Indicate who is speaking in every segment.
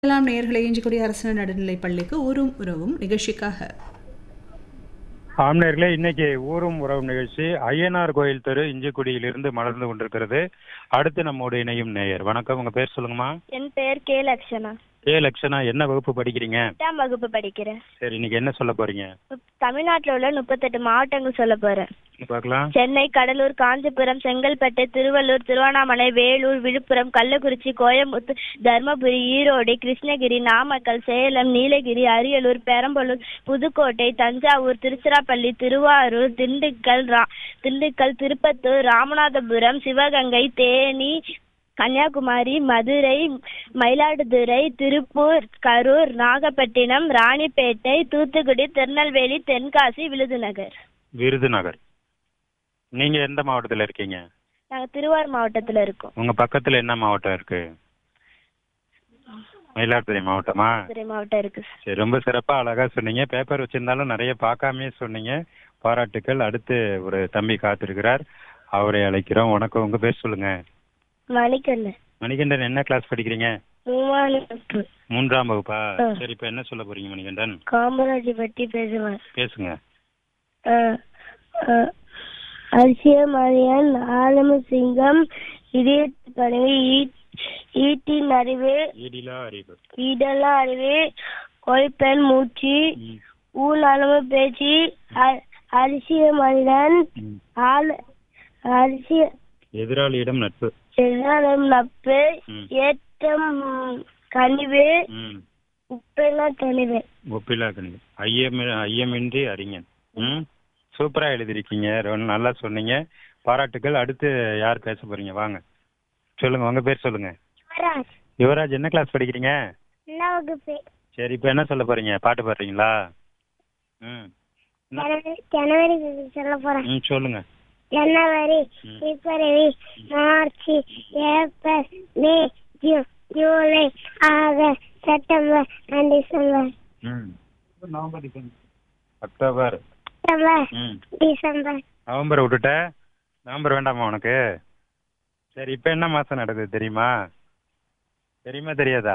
Speaker 1: எல்லாம் நேர்களை இஞ்சிக்குடி அரசு நடுநிலைப் பள்ளிக்கு ஊரும் உறவும் நிகழ்ச்சிக்காக
Speaker 2: ஆம்நேர்களே இன்னைக்கு ஊரும் உறவு நிகழ்ச்சி ஐயனார் கோயில் தெரு இஞ்சிக்குடியிலிருந்து மலர்ந்து கொண்டிருக்கிறது அடுத்து நம்மோடு இணையும் நேயர் வணக்கம் உங்க பேர் சொல்லுங்கம்மா
Speaker 3: என் பேர் கே லக்ஷனா
Speaker 2: ஏ லட்சணா என்ன வகுப்பு படிக்கிறீங்க
Speaker 3: எட்டாம் வகுப்பு படிக்கிறேன்
Speaker 2: சரி இன்னைக்கு என்ன சொல்ல போறீங்க
Speaker 3: தமிழ்நாட்டில் உள்ள முப்பத்தெட்டு மாவட்டங்கள் சொல்ல போறேன்
Speaker 2: பார்க்கலாம்
Speaker 3: சென்னை கடலூர் காஞ்சிபுரம் செங்கல்பட்டு திருவள்ளூர் திருவண்ணாமலை வேலூர் விழுப்புரம் கள்ளக்குறிச்சி கோயம்புத்தூர் தர்மபுரி ஈரோடு கிருஷ்ணகிரி நாமக்கல் சேலம் நீலகிரி அரியலூர் பெரம்பலூர் புதுக்கோட்டை தஞ்சாவூர் திருச்சிராப்பள்ளி திருவாரூர் திண்டுக்கல் ரா திண்டுக்கல் திருப்பத்தூர் ராமநாதபுரம் சிவகங்கை தேனி கன்னியாகுமரி மதுரை மயிலாடுதுறை திருப்பூர் கரூர் நாகப்பட்டினம் ராணிப்பேட்டை தூத்துக்குடி திருநெல்வேலி தென்காசி விருதுநகர்
Speaker 2: விருதுநகர் நீங்க எந்த மாவட்டத்துல இருக்கீங்க
Speaker 3: நாங்கள் திருவாரூர் மாவட்டத்தில் இருக்கோம்
Speaker 2: உங்க பக்கத்துல என்ன மாவட்டம் இருக்கு மயிலாடுதுறை மாவட்டமா
Speaker 3: மதுரை மாவட்டம் இருக்கு
Speaker 2: சரி ரொம்ப சிறப்பா அழகா சொன்னீங்க பேப்பர் வச்சிருந்தாலும் நிறைய பார்க்காமயே சொன்னீங்க பாராட்டுக்கள் அடுத்து ஒரு தம்பி காத்திருக்கிறார் அவரை அழைக்கிறோம் வணக்கம் உங்க பேர் சொல்லுங்க
Speaker 3: மணிக்கண்ணு
Speaker 2: மணிகண்டன் என்ன கிளாஸ் படிக்கிறீங்க
Speaker 3: மூவானு
Speaker 2: மூன்றாம் வகுப்பா
Speaker 3: ஆ.
Speaker 2: சரி இப்ப என்ன சொல்ல போறீங்க மணிகண்டன்
Speaker 3: காமராஜ் பற்றி பேசுவேன்
Speaker 2: பேசுங்க
Speaker 3: அரிசியமரியன் ஆலம சிங்கம் இதய கனவு ஈட்டின் அறிவு
Speaker 2: ஈடிலா அறிவு
Speaker 3: ஈடெல்லாம் அறிவு கொய்பெண் மூச்சு
Speaker 2: ம்,
Speaker 3: ஊன் அளவு பேச்சு அரிசிய மனிதன்
Speaker 2: ம்.
Speaker 3: ஆள் அரிசி
Speaker 2: எதிராளியிடம் நட்பு
Speaker 3: எல்லாரும் நட்பு
Speaker 2: ம்.
Speaker 3: ஏற்றம் கனிவு
Speaker 2: ம்
Speaker 3: உப்பெல்லாம் கனிவு
Speaker 2: ஒப்பிலா கணிதம் ஐயம் ஐயமின்றி அறிஞன் ம் சூப்பரா எழுதிருக்கீங்க ரொம்ப நல்லா சொன்னீங்க பாராட்டுக்கள் அடுத்து யார் பேச போறீங்க வாங்க சொல்லுங்க உங்க பேர் சொல்லுங்க யுவராஜ் என்ன கிளாஸ் படிக்கிறீங்க
Speaker 3: என்ன வகுப்பு
Speaker 2: சரி இப்ப என்ன சொல்ல போறீங்க பாட்டு பாடுறீங்களா ம்
Speaker 3: ஜனவரி சொல்ல போறேன்
Speaker 2: ம் சொல்லுங்க
Speaker 3: ஜனவரி
Speaker 2: ம்.
Speaker 3: February March April May June July August September and December
Speaker 2: ம் அக்டோபர்
Speaker 3: செப்டம்பர்
Speaker 2: ம்
Speaker 3: டிசம்பர்
Speaker 2: நவம்பர் விட்டுட்ட நவம்பர் வேண்டாமா உனக்கு சரி இப்போ என்ன மாதம் நடக்குது தெரியுமா தெரியுமா தெரியாதா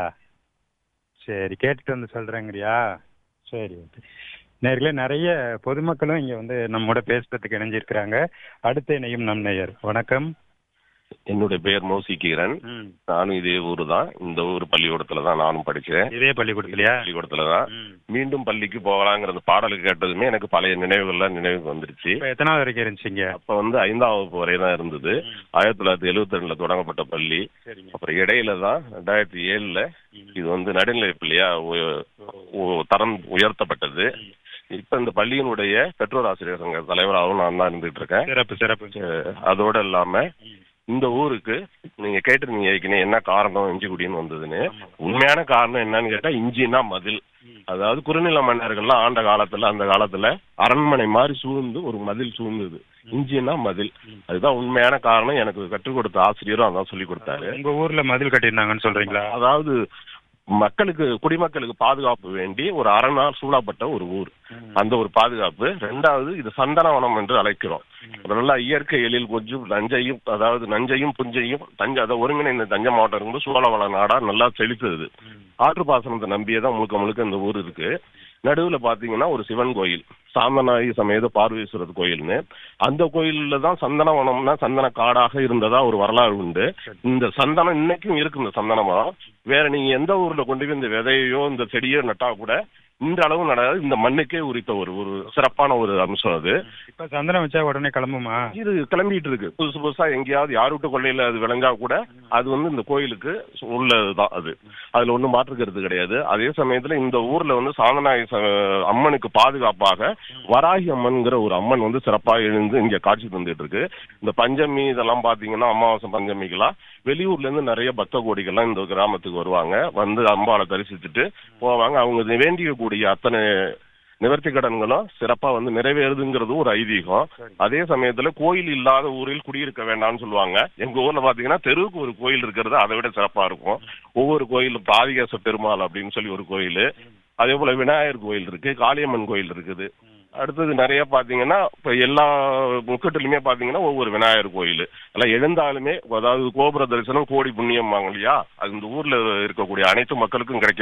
Speaker 2: சரி கேட்டுட்டு வந்து சொல்கிறேங்கறியா சரி ஓகே நேர்களே நிறைய பொதுமக்களும் இங்கே வந்து நம்மோட பேசுறதுக்கு இணைஞ்சிருக்கிறாங்க அடுத்த இணையும் நம் நேயர் வணக்கம்
Speaker 4: என்னுடைய பெயர் மோசிகீரன்
Speaker 2: ம்
Speaker 4: நானும் இதே ஊரு தான் இந்த ஊர் பள்ளிக்கூடத்துல தான் நானும் படிச்சேன்
Speaker 2: இதே பள்ளிக்கூடத்துலையா
Speaker 4: பள்ளிக்கூடத்துல தான்
Speaker 2: ம்
Speaker 4: மீண்டும் பள்ளிக்கு போகலாங்கிற அந்த பாடலுக்கு கேட்டதுமே எனக்கு பழைய நினைவுகள்லாம் நினைவுக்கு வந்துருச்சு
Speaker 2: இப்போ எத்தனாவது வரைக்கும் இருந்துச்சிங்க
Speaker 4: அப்ப வந்து ஐந்தாம் வகுப்பு வரை தான் இருந்தது ஆயிரத்தி தொள்ளாயிரத்தி எழுபத்தி ரெண்டுல தொடங்கப்பட்ட பள்ளி
Speaker 2: சரிங்க
Speaker 4: அப்புறம் இடையில தான் ரெண்டாயிரத்தி ஏழுல இது வந்து நடுநிலை பள்ளியா உய- உ- தரம் உயர்த்தப்பட்டது இப்ப இந்த பள்ளியினுடைய பெற்றோர் ஆசிரியர் சங்க தலைவராகவும் நான் தான் இருந்துட்டு இருக்கேன்
Speaker 2: சிறப்பு சிறப்பு
Speaker 4: அஹ் அதோட இல்லாம இந்த ஊருக்கு நீங்க கேட்டிருந்தீங்க ஏற்கனவே என்ன காரணம் இஞ்சிக்குடின்னு வந்ததுன்னு உண்மையான காரணம் என்னன்னு கேட்டா இஞ்சினா மதில் அதாவது குறுநில மன்னர்கள்லாம் ஆண்ட காலத்துல அந்த காலத்துல அரண்மனை மாதிரி சூழ்ந்து ஒரு மதில் சூழ்ந்தது இஞ்சினா மதில் அதுதான் உண்மையான காரணம் எனக்கு கற்றுக் கொடுத்த ஆசிரியரும் அதான் சொல்லி கொடுத்தாரு
Speaker 2: உங்க ஊர்ல மதில் கட்டியிருந்தாங்கன்னு சொல்றீங்களா
Speaker 4: அதாவது மக்களுக்கு குடிமக்களுக்கு பாதுகாப்பு வேண்டி ஒரு அரணால் சூழப்பட்ட ஒரு ஊர் அந்த ஒரு பாதுகாப்பு ரெண்டாவது இது சந்தனவனம் என்று அழைக்கிறோம் நல்லா இயற்கை எழில் கொஞ்சம் நஞ்சையும் அதாவது நஞ்சையும் புஞ்சையும் தஞ்சை அதை ஒருங்கிணைந்த தஞ்சை மாவட்டம் இருந்து சோழவள நாடா நல்லா செழித்தது ஆற்று பாசனத்தை நம்பியே தான் முழுக்க முழுக்க இந்த ஊர் இருக்கு நடுவுல பாத்தீங்கன்னா ஒரு சிவன் கோயில் சாந்தநாயகி சமேத பார்வீஸ்வரர் கோயில்னு அந்த கோயில்ல தான் சந்தனவனம்னா சந்தன காடாக இருந்ததா ஒரு வரலாறு உண்டு இந்த சந்தனம் இன்னைக்கும் இருக்கு இந்த சந்தன மரம் வேற நீங்க எந்த ஊர்ல கொண்டு போய் இந்த விதையோ இந்த செடியோ நட்டா கூட இந்த அளவு நடாது இந்த மண்ணுக்கே உரித்த ஒரு ஒரு சிறப்பான ஒரு அம்சம் அது
Speaker 2: இப்ப சந்தனம் வச்சா உடனே கிளம்புமா
Speaker 4: இது கிளம்பிட்டு இருக்கு புதுசு புதுசா எங்கேயாவது யார் வீட்டு கொள்ளையில அது விளைஞ்சா கூட அது வந்து இந்த கோயிலுக்கு உள்ளதுதான் அது அதுல ஒண்ணும் மாற்றுக்கிறது கிடையாது அதே சமயத்துல இந்த ஊர்ல வந்து சாந்தநாயகி ச- அம்மனுக்கு பாதுகாப்பாக வராகி அம்மன்ங்கிற ஒரு அம்மன் வந்து சிறப்பா எழுந்து இங்க காட்சி தந்துட்டு இருக்கு இந்த பஞ்சமி இதெல்லாம் பாத்தீங்கன்னா அமாவாசை பஞ்சமிக்கெல்லாம் வெளியூர்ல இருந்து நிறைய பக்த கோடிகள்லாம் இந்த கிராமத்துக்கு வருவாங்க வந்து அம்பாளை தரிசிச்சுட்டு போவாங்க அவங்க வேண்டிய கூடிய அத்தனை நிவர்த்தி கடன்களும் சிறப்பா வந்து நிறைவேறுதுங்கிறது ஒரு ஐதீகம் அதே சமயத்துல கோயில் இல்லாத ஊரில் குடியிருக்க வேண்டாம்னு சொல்லுவாங்க எங்க ஊர்ல பாத்தீங்கன்னா தெருவுக்கு ஒரு கோயில் இருக்கிறது அதை விட சிறப்பா இருக்கும் ஒவ்வொரு கோயிலும் பாதிகேச பெருமாள் அப்படின்னு சொல்லி ஒரு கோயில் அதே போல விநாயகர் கோயில் இருக்கு காளியம்மன் கோயில் இருக்குது அடுத்தது நிறைய பாத்தீங்கன்னா இப்ப எல்லா முக்கட்டுலயுமே பாத்தீங்கன்னா ஒவ்வொரு விநாயகர் கோயில் எல்லாம் எழுந்தாலுமே அதாவது கோபுர தரிசனம் கோடி புண்ணியம் இல்லையா அது இந்த ஊர்ல இருக்கக்கூடிய அனைத்து மக்களுக்கும் கிடைக்க